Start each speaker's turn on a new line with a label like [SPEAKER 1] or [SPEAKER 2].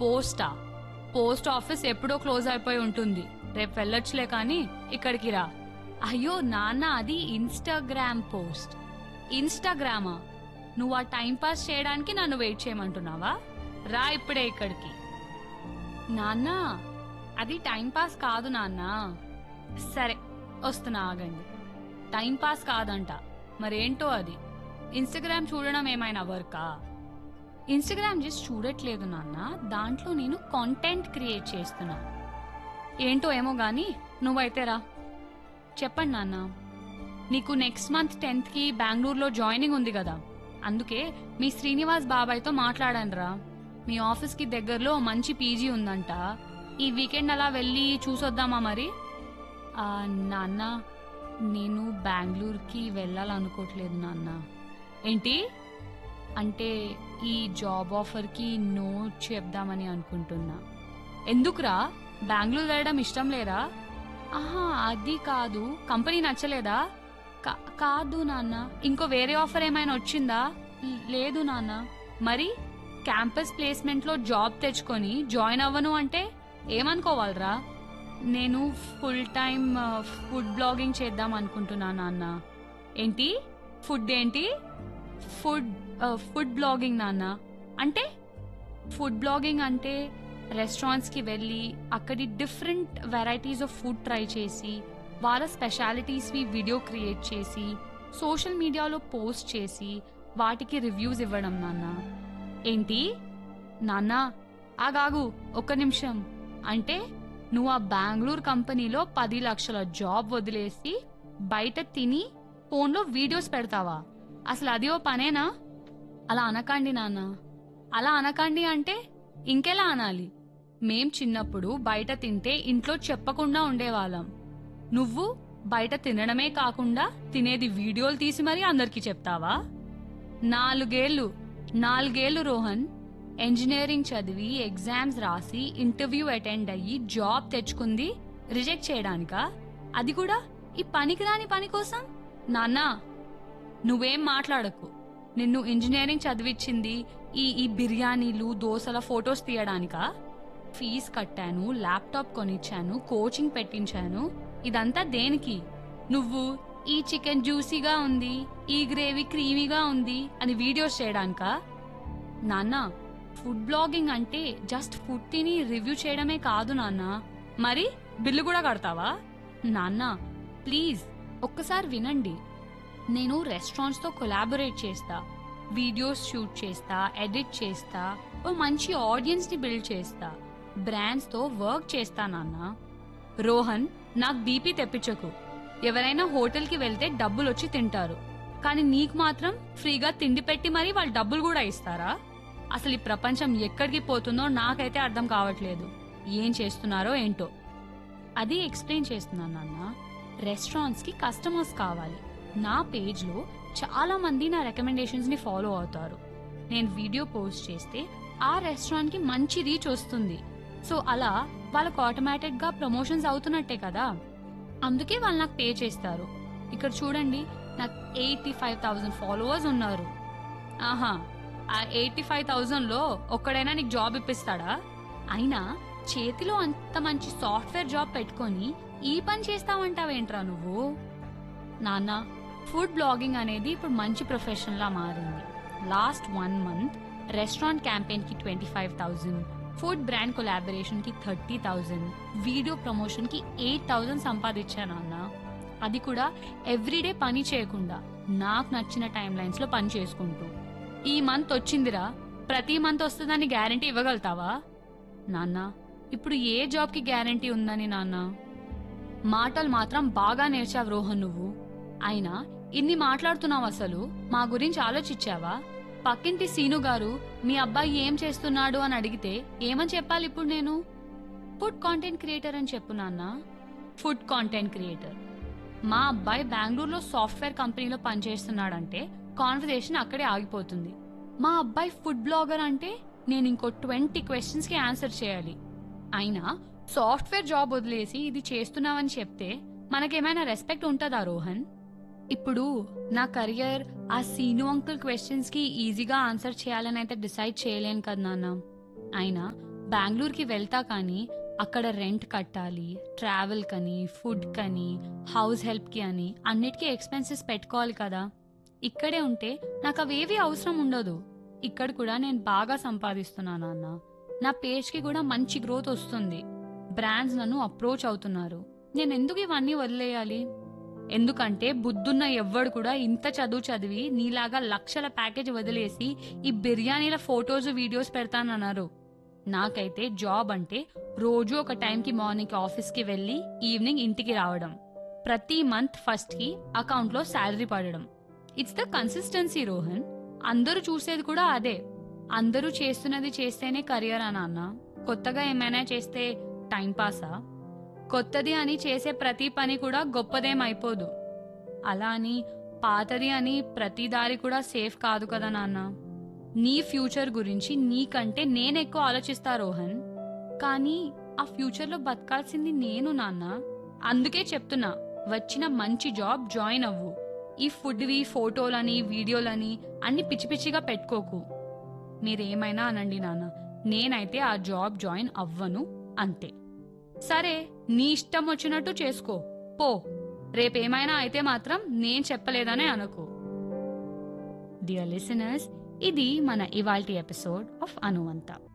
[SPEAKER 1] పోస్టా post office ఎప్పుడో close అయిపోయి ఉంటుంది రేపు వెళ్ళొచ్చులే కానీ ఇక్కడికి రా అయ్యో నాన్న అది ఇన్స్టాగ్రామ్ పోస్ట్ ఇన్స్టాగ్రామా నువ్వు ఆ టైం పాస్ చేయడానికి నన్ను వెయిట్ చేయమంటున్నావా రా ఇప్పుడే ఇక్కడికి నాన్న అది టైం పాస్ కాదు నాన్న సరే వస్తున్నా ఆగండి టైం పాస్ కాదంట మరేంటో అది ఇన్స్టాగ్రామ్ చూడడం ఏమైనా వర్కా ఇన్స్టాగ్రామ్ జస్ట్ చూడట్లేదు నాన్న దాంట్లో నేను కాంటెంట్ క్రియేట్ చేస్తున్నా ఏంటో ఏమో గానీ నువ్వైతే రా చెప్పండి నాన్న నీకు నెక్స్ట్ మంత్ టెన్త్కి బెంగళూరులో జాయినింగ్ ఉంది కదా అందుకే మీ శ్రీనివాస్ బాబాయ్తో మాట్లాడాను రా మీ ఆఫీస్కి దగ్గరలో మంచి పీజీ ఉందంట ఈ వీకెండ్ అలా వెళ్ళి చూసొద్దామా మరి ఆ, నాన్న నేను బెంగళూరుకి వెళ్ళాలనుకోవట్లేదు నాన్న ఏంటి అంటే ఈ జాబ్ ఆఫర్కి నో చెప్దామని అనుకుంటున్నా ఎందుకురా బెంగళూరు వెళ్ళడం ఇష్టం లేదా ఆహా అది కాదు కంపెనీ నచ్చలేదా కా- కాదు నాన్న ఇంకో వేరే ఆఫర్ ఏమైనా వచ్చిందా ల్- లేదు నాన్న మరి క్యాంపస్ ప్లేస్మెంట్ లో జాబ్ తెచ్చుకొని జాయిన్ అవ్వను అంటే ఏమనుకోవాలరా నేను ఫుల్ టైం ఫుడ్ బ్లాగింగ్ చేద్దాం అనుకుంటున్నా నాన్న ఏంటి ఫుడ్ ఏంటి ఫుడ్ ఫుడ్ బ్లాగింగ్ నాన్న అంటే ఫుడ్ బ్లాగింగ్ అంటే రెస్టారెంట్స్కి వెళ్ళి అక్కడి different varieties of food try చేసి వాళ్ళ స్పెషాలిటీస్వి వీడియో క్రియేట్ చేసి సోషల్ మీడియాలో పోస్ట్ చేసి వాటికి రివ్యూస్ ఇవ్వడం నాన్న ఏంటి నాన్న ఆగాగు ఒక్క నిమిషం అంటే నువ్వు ఆ బెంగళూరు కంపెనీలో పది లక్షల జాబ్ వదిలేసి బయట తిని ఫోన్లో వీడియోస్ పెడతావా అసలు అది ఓ పనేనా అలా అనకండి నాన్న అలా అనకండి అంటే ఇంకెలా అనాలి మేం చిన్నప్పుడు బయట తింటే ఇంట్లో చెప్పకుండా ఉండేవాళ్ళం నువ్వు బయట తినడమే కాకుండా తినేది వీడియోలు తీసి మరీ అందరికీ చెప్తావా నాలుగేళ్లు నాలుగేళ్లు రోహన్ ఇంజనీరింగ్ చదివి ఎగ్జామ్స్ రాసి ఇంటర్వ్యూ అటెండ్ అయ్యి జాబ్ తెచ్చుకుంది రిజెక్ట్ చేయడానికా అది కూడా ఈ పనికిరాని పని కోసం నాన్నా నువ్వేం మాట్లాడకు నిన్ను ఇంజనీరింగ్ చదివించింది ఈ ఈ బిర్యానీలు దోశల ఫొటోస్ తీయడానికా ఫీజ్ కట్టాను ల్యాప్టాప్ కొనిచ్చాను కోచింగ్ పెట్టించాను ఇదంతా దేనికి నువ్వు ఈ చికెన్ జ్యూసీగా ఉంది ఈ గ్రేవీ క్రీమీగా ఉంది అని వీడియోస్ చేయడానికా నాన్న ఫుడ్ బ్లాగింగ్ అంటే జస్ట్ ఫుడ్ తిని రివ్యూ చేయడమే కాదు నాన్న మరి బిల్లు కూడా కడతావా నాన్న ప్లీజ్ ఒక్కసారి వినండి నేను రెస్టారెంట్స్తో కొలాబొరేట్ చేస్తా వీడియోస్ షూట్ చేస్తా ఎడిట్ చేస్తా ఓ మంచి ఆడియన్స్ని బిల్డ్ చేస్తా బ్రాండ్స్తో వర్క్ చేస్తా నాన్న రోహన్ నాకు బీపీ తెప్పించకు ఎవరైనా హోటల్కి వెళ్తే డబ్బులు వచ్చి తింటారు కానీ నీకు మాత్రం ఫ్రీగా తిండి పెట్టి మరీ వాళ్ళు డబ్బులు కూడా ఇస్తారా అసలు ఈ ప్రపంచం ఎక్కడికి పోతుందో నాకైతే అర్థం కావట్లేదు ఏం చేస్తున్నారో ఏంటో అది ఎక్స్ప్లెయిన్ చేస్తున్నాను నాన్న రెస్టారెంట్స్ కి కస్టమర్స్ కావాలి నా పేజ్ లో చాలా మంది నా రికమెండేషన్స్ ని ఫాలో అవుతారు నేను వీడియో పోస్ట్ చేస్తే ఆ రెస్టారెంట్ కి మంచి రీచ్ వస్తుంది సో అలా వాళ్ళకు ఆటోమేటిక్ గా ప్రమోషన్స్ అవుతున్నట్టే కదా అందుకే వాళ్ళు నాకు పే చేస్తారు ఇక్కడ చూడండి నాకు ఎయిటీ ఫైవ్ థౌజండ్ ఫాలోవర్స్ ఉన్నారు ఆహా ఆ ఎయిటీ ఫైవ్ థౌజండ్ లో ఒక్కడైనా నీకు జాబ్ ఇప్పిస్తాడా అయినా చేతిలో అంత మంచి సాఫ్ట్వేర్ జాబ్ పెట్టుకొని ఈ పని చేస్తావంటావేంట్రా నువ్వు నాన్న ఫుడ్ బ్లాగింగ్ అనేది ఇప్పుడు మంచి ప్రొఫెషన్ లా మారింది last one month restaurant campaign కి twenty five thousand food brand collaboration కి థర్టీ థౌజండ్ వీడియో ప్రమోషన్ కి ఎయిట్ థౌజండ్ సంపాదించాను అన్న అది కూడా ఎవ్రీడే పని చేయకుండా నాకు నచ్చిన టైం లైన్స్ లో పని చేసుకుంటూ ఈ మంత్ వచ్చిందిరా ప్రతి మంత్ వస్తుందని గ్యారంటీ ఇవ్వగలుగుతావా నాన్న ఇప్పుడు ఏ జాబ్ కి గ్యారంటీ ఉందని నాన్న మాటలు మాత్రం బాగా నేర్చావు రోహన్ నువ్వు అయినా ఇన్ని మాట్లాడుతున్నావు అసలు మా గురించి ఆలోచించావా పక్కింటి సీను గారు మీ అబ్బాయి ఏం చేస్తున్నాడు అని అడిగితే ఏమని చెప్పాలి ఇప్పుడు నేను ఫుడ్ కాంటెంట్ క్రియేటర్ అని చెప్పు నాన్న ఫుడ్ కాంటెంట్ క్రియేటర్ మా అబ్బాయి బెంగళూరులో సాఫ్ట్వేర్ కంపెనీలో పనిచేస్తున్నాడంటే కాన్వర్సేషన్ అక్కడే ఆగిపోతుంది మా అబ్బాయి ఫుడ్ బ్లాగర్ అంటే నేను ఇంకో ట్వంటీ క్వశ్చన్స్ కి ఆన్సర్ చేయాలి అయినా సాఫ్ట్వేర్ జాబ్ వదిలేసి ఇది చేస్తున్నావని చెప్తే మనకేమైనా రెస్పెక్ట్ ఉంటుందా రోహన్ ఇప్పుడు నా కెరియర్ ఆ సీను అంకుల్ క్వశ్చన్స్ కి ఈజీగా ఆన్సర్ చేయాలని అయితే డిసైడ్ చేయలేను కదా నాన్న అయినా బెంగళూరుకి వెళ్తా కానీ అక్కడ రెంట్ కట్టాలి ట్రావెల్ కని ఫుడ్ కని హౌస్ హెల్ప్కి అని అన్నిటికీ ఎక్స్పెన్సెస్ పెట్టుకోవాలి కదా ఇక్కడే ఉంటే నాకు అవేవి అవసరం ఉండదు ఇక్కడ కూడా నేను బాగా సంపాదిస్తున్నాను అన్న నా పేజ్కి కూడా మంచి గ్రోత్ వస్తుంది బ్రాండ్స్ నన్ను అప్రోచ్ అవుతున్నారు నేను ఎందుకు ఇవన్నీ వదిలేయాలి ఎందుకంటే బుద్ధున్న ఎవ్వడు కూడా ఇంత చదువు చదివి నీలాగా లక్షల ప్యాకేజ్ వదిలేసి ఈ బిర్యానీల ఫొటోస్ వీడియోస్ పెడతానన్నారు నాకైతే జాబ్ అంటే రోజు ఒక టైంకి మార్నింగ్ ఆఫీస్కి వెళ్ళి ఈవినింగ్ ఇంటికి రావడం ప్రతి మంత్ ఫస్ట్కి అకౌంట్లో శాలరీ పడడం ఇట్స్ ద కన్సిస్టెన్సీ రోహన్ అందరూ చూసేది కూడా అదే అందరూ చేస్తున్నది చేస్తేనే కెరియర్ అని అన్న కొత్తగా ఏమైనా చేస్తే టైం పాసా కొత్తది అని చేసే ప్రతి పని కూడా గొప్పదేం అయిపోదు అలా అని పాతది అని ప్రతి దారి కూడా సేఫ్ కాదు కదా నాన్న నీ ఫ్యూచర్ గురించి నీకంటే నేను ఎక్కువ ఆలోచిస్తా రోహన్ కానీ ఆ ఫ్యూచర్లో బతకాల్సింది నేను నాన్న అందుకే చెప్తున్నా వచ్చిన మంచి జాబ్ జాయిన్ అవ్వు ఈ ఫుడ్వి ఫోటోలని వీడియోలని అన్ని పిచ్చి పిచ్చిగా పెట్టుకోకు మీరేమైనా అనండి నాన్న నేనైతే ఆ జాబ్ జాయిన్ అవ్వను అంతే సరే నీ ఇష్టం వచ్చినట్టు చేసుకో పో రేపేమైనా అయితే మాత్రం నేను చెప్పలేదనే అనుకో డియర్ లిసనర్స్ ఇది మన ఇవాల్టి ఎపిసోడ్ ఆఫ్ అనువంత